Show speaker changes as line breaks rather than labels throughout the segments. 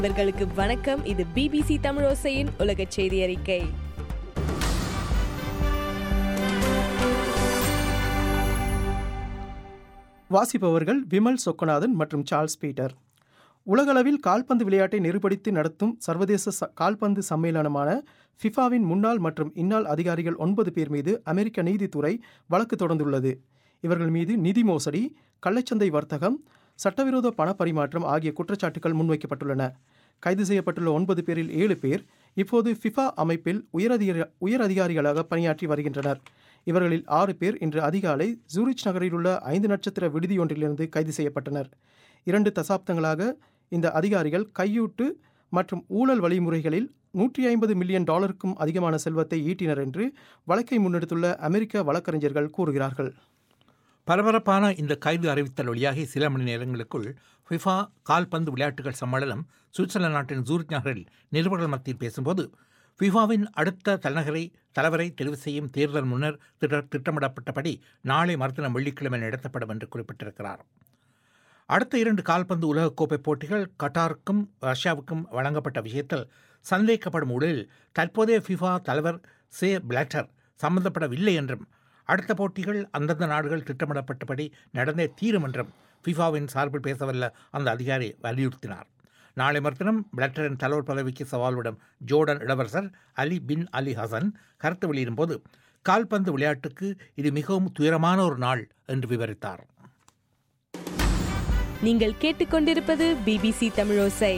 நண்பர்களுக்கு வணக்கம் இது பிபிசி தமிழோசையின் உலக செய்தி அறிக்கை
வாசிப்பவர்கள் விமல் சொக்கநாதன் மற்றும் சார்ல்ஸ் பீட்டர் உலகளவில் கால்பந்து விளையாட்டை நெருப்படுத்தி நடத்தும் சர்வதேச ச- கால்பந்து சம்மேளனமான ஃபிஃபாவின் முன்னாள் மற்றும் இந்நாள் அதிகாரிகள் ஒன்பது பேர் மீது அமெரிக்க நீதித்துறை வழக்கு தொடர்ந்துள்ளது இவர்கள் மீது நிதி மோசடி கள்ளச்சந்தை வர்த்தகம் சட்டவிரோத பண பரிமாற்றம் ஆகிய குற்றச்சாட்டுகள் முன்வைக்கப்பட்டுள்ளன கைது செய்யப்பட்டுள்ள ஒன்பது பேரில் ஏழு பேர் இப்போது ஃபிஃபா அமைப்பில் உயரதிகாரி உயர் அதிகாரிகளாக பணியாற்றி வருகின்றனர் இவர்களில் ஆறு பேர் இன்று அதிகாலை ஜூரிச் நகரில் உள்ள ஐந்து நட்சத்திர விடுதியொன்றிலிருந்து கைது செய்யப்பட்டனர் இரண்டு தசாப்தங்களாக இந்த அதிகாரிகள் கையூட்டு மற்றும் ஊழல் வழிமுறைகளில் நூற்றி ஐம்பது மில்லியன் டாலருக்கும் அதிகமான செல்வத்தை ஈட்டினர் என்று வழக்கை முன்னெடுத்துள்ள அமெரிக்க வழக்கறிஞர்கள் கூறுகிறார்கள்
பரபரப்பான இந்த கைது அறிவித்தல் வழியாகி சில மணி நேரங்களுக்குள் ஃபிஃபா கால்பந்து விளையாட்டுகள் சம்மேளனம் சுவிட்சர்லாந்து நாட்டின் ஜூரிச் நகரில் நிருபர்கள் மத்தியில் பேசும்போது ஃபிஃபாவின் அடுத்த தலைநகரை தலைவரை தெரிவு செய்யும் தேர்தல் முன்னர் திட்ட திட்டமிடப்பட்டபடி நாளை மறுதினம் வெள்ளிக்கிழமை நடத்தப்படும் என்று குறிப்பிட்டிருக்கிறார் அடுத்த இரண்டு கால்பந்து உலகக்கோப்பை போட்டிகள் கட்டாருக்கும் ரஷ்யாவுக்கும் வழங்கப்பட்ட விஷயத்தில் சந்தேகிக்கப்படும் ஊழலில் தற்போதைய ஃபிஃபா தலைவர் சே பிளாட்டர் சம்பந்தப்படவில்லை என்றும் அடுத்த போட்டிகள் அந்தந்த நாடுகள் திட்டமிடப்பட்டபடி நடந்தே தீரும் என்றும் ஃபிஃபாவின் சார்பில் பேசவல்ல அந்த அதிகாரி வலியுறுத்தினார் நாளை மறுதினம் பிளட்டரின் தலைவர் பதவிக்கு சவால் விடும் ஜோர்டன் இளவரசர் அலி பின் அலி ஹசன் கருத்து வெளியிடும்போது கால்பந்து விளையாட்டுக்கு இது மிகவும் துயரமான ஒரு நாள் என்று விவரித்தார்
நீங்கள் கேட்டுக்கொண்டிருப்பது பிபிசி தமிழோசை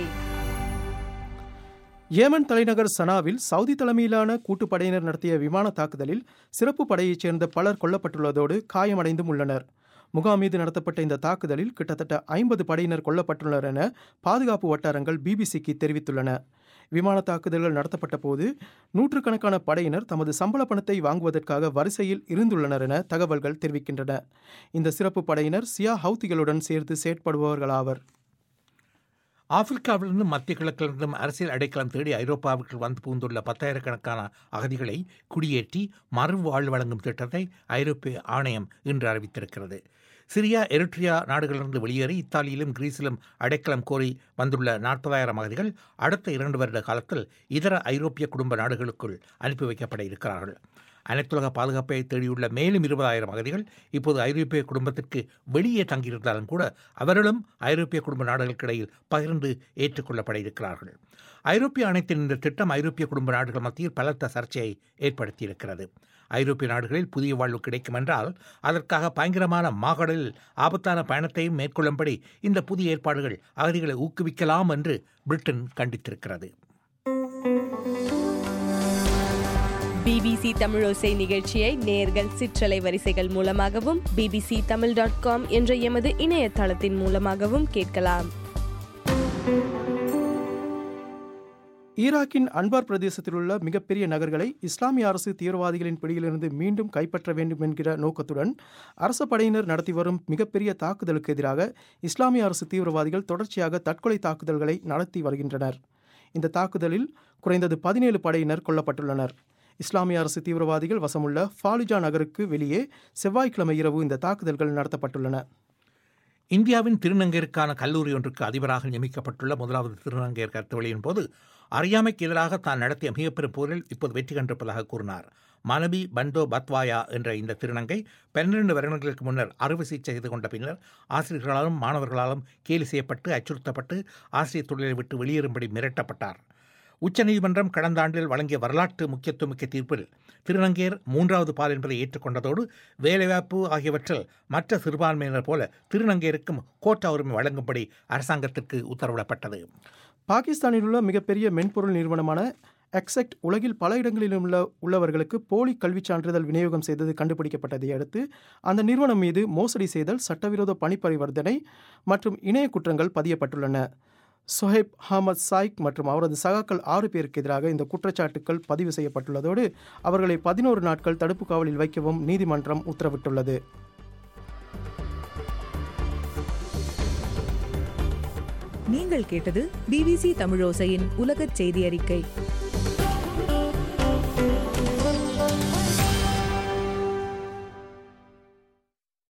ஏமன் தலைநகர் சனாவில் சவுதி தலைமையிலான கூட்டுப்படையினர் நடத்திய விமான தாக்குதலில் சிறப்பு படையைச் சேர்ந்த பலர் கொல்லப்பட்டுள்ளதோடு காயமடைந்தும் உள்ளனர் முகாம் மீது நடத்தப்பட்ட இந்த தாக்குதலில் கிட்டத்தட்ட ஐம்பது படையினர் கொல்லப்பட்டுள்ளனர் என பாதுகாப்பு வட்டாரங்கள் பிபிசிக்கு தெரிவித்துள்ளன விமான தாக்குதல்கள் நடத்தப்பட்ட போது நூற்றுக்கணக்கான படையினர் தமது சம்பள பணத்தை வாங்குவதற்காக வரிசையில் இருந்துள்ளனர் என தகவல்கள் தெரிவிக்கின்றன இந்த சிறப்பு படையினர் சியா ஹவுத்திகளுடன் சேர்த்து செயற்படுபவர்களாவர்
ஆப்பிரிக்காவிலிருந்து மத்திய கிழக்கிலிருந்தும் அரசியல் அடைக்கலம் தேடி ஐரோப்பாவிற்கு வந்து புகுந்துள்ள பத்தாயிரக்கணக்கான அகதிகளை குடியேற்றி மறுவாழ்வு வழங்கும் திட்டத்தை ஐரோப்பிய ஆணையம் இன்று அறிவித்திருக்கிறது சிரியா எரிட்ரியா நாடுகளிலிருந்து வெளியேறி இத்தாலியிலும் கிரீஸிலும் அடைக்கலம் கோரி வந்துள்ள நாற்பதாயிரம் அகதிகள் அடுத்த இரண்டு வருட காலத்தில் இதர ஐரோப்பிய குடும்ப நாடுகளுக்குள் அனுப்பி வைக்கப்பட இருக்கிறார்கள் அனைத்துலக பாதுகாப்பை தேடியுள்ள மேலும் இருபதாயிரம் அகதிகள் இப்போது ஐரோப்பிய குடும்பத்திற்கு வெளியே தங்கியிருந்தாலும் கூட அவர்களும் ஐரோப்பிய குடும்ப நாடுகளுக்கு இடையில் பகிர்ந்து ஏற்றுக்கொள்ளப்பட இருக்கிறார்கள் ஐரோப்பிய ஆணையத்தின் இந்த திட்டம் ஐரோப்பிய குடும்ப நாடுகள் மத்தியில் பலத்த சர்ச்சையை ஏற்படுத்தியிருக்கிறது ஐரோப்பிய நாடுகளில் புதிய வாழ்வு கிடைக்கும் என்றால் அதற்காக பயங்கரமான மாகடலில் ஆபத்தான பயணத்தையும் மேற்கொள்ளும்படி இந்த புதிய ஏற்பாடுகள் அகதிகளை ஊக்குவிக்கலாம் என்று பிரிட்டன் கண்டித்திருக்கிறது
பிபிசி தமிழோசை நிகழ்ச்சியை நேர்கள் சிற்றலை வரிசைகள் மூலமாகவும் பிபிசி தமிழ் டாட் காம் என்ற எமது இணையதளத்தின் மூலமாகவும் கேட்கலாம்
ஈராக்கின் அன்பார் பிரதேசத்தில் உள்ள மிகப்பெரிய நகர்களை இஸ்லாமிய அரசு தீவிரவாதிகளின் பிடியிலிருந்து மீண்டும் கைப்பற்ற வேண்டும் என்கிற நோக்கத்துடன் அரச படையினர் நடத்தி வரும் மிகப்பெரிய தாக்குதலுக்கு எதிராக இஸ்லாமிய அரசு தீவிரவாதிகள் தொடர்ச்சியாக தற்கொலை தாக்குதல்களை நடத்தி வருகின்றனர் இந்த தாக்குதலில் குறைந்தது பதினேழு படையினர் கொல்லப்பட்டுள்ளனர் இஸ்லாமிய அரசு தீவிரவாதிகள் வசமுள்ள ஃபாலுஜா நகருக்கு வெளியே செவ்வாய்க்கிழமை இரவு இந்த தாக்குதல்கள் நடத்தப்பட்டுள்ளன
இந்தியாவின் திருநங்கையருக்கான கல்லூரி ஒன்றுக்கு அதிபராக நியமிக்கப்பட்டுள்ள முதலாவது திருநங்கையர் கருத்து வெளியின் போது அறியாமைக்கு எதிராக தான் நடத்திய மிகப்பெரும் போரில் இப்போது வெற்றி கண்டிருப்பதாக கூறினார் மனபி பண்டோ பத்வாயா என்ற இந்த திருநங்கை பன்னிரண்டு வருடங்களுக்கு முன்னர் அறுவை சிகிச்சை செய்து கொண்ட பின்னர் ஆசிரியர்களாலும் மாணவர்களாலும் கேலி செய்யப்பட்டு அச்சுறுத்தப்பட்டு ஆசிரியர் தொழிலை விட்டு வெளியேறும்படி மிரட்டப்பட்டார் உச்சநீதிமன்றம் கடந்த ஆண்டில் வழங்கிய வரலாற்று முக்கியத்துவமிக்க தீர்ப்பில் திருநங்கையர் மூன்றாவது பால் என்பதை ஏற்றுக்கொண்டதோடு வேலைவாய்ப்பு ஆகியவற்றில் மற்ற சிறுபான்மையினர் போல திருநங்கையருக்கும் கோட்டா உரிமை வழங்கும்படி அரசாங்கத்திற்கு உத்தரவிடப்பட்டது
பாகிஸ்தானில் உள்ள மிகப்பெரிய மென்பொருள் நிறுவனமான எக்ஸெக்ட் உலகில் பல இடங்களிலும் உள்ள உள்ளவர்களுக்கு போலி கல்விச் சான்றிதழ் விநியோகம் செய்தது கண்டுபிடிக்கப்பட்டதை அடுத்து அந்த நிறுவனம் மீது மோசடி செய்தல் சட்டவிரோத பணிப்பரிவர்த்தனை மற்றும் இணைய குற்றங்கள் பதியப்பட்டுள்ளன சொஹேப் அஹமத் சாய்க் மற்றும் அவரது சகாக்கள் ஆறு பேருக்கு எதிராக இந்த குற்றச்சாட்டுக்கள் பதிவு செய்யப்பட்டுள்ளதோடு அவர்களை பதினோரு நாட்கள் தடுப்பு காவலில் வைக்கவும் நீதிமன்றம் உத்தரவிட்டுள்ளது
நீங்கள் கேட்டது பிபிசி தமிழோசையின் உலகச் செய்தி அறிக்கை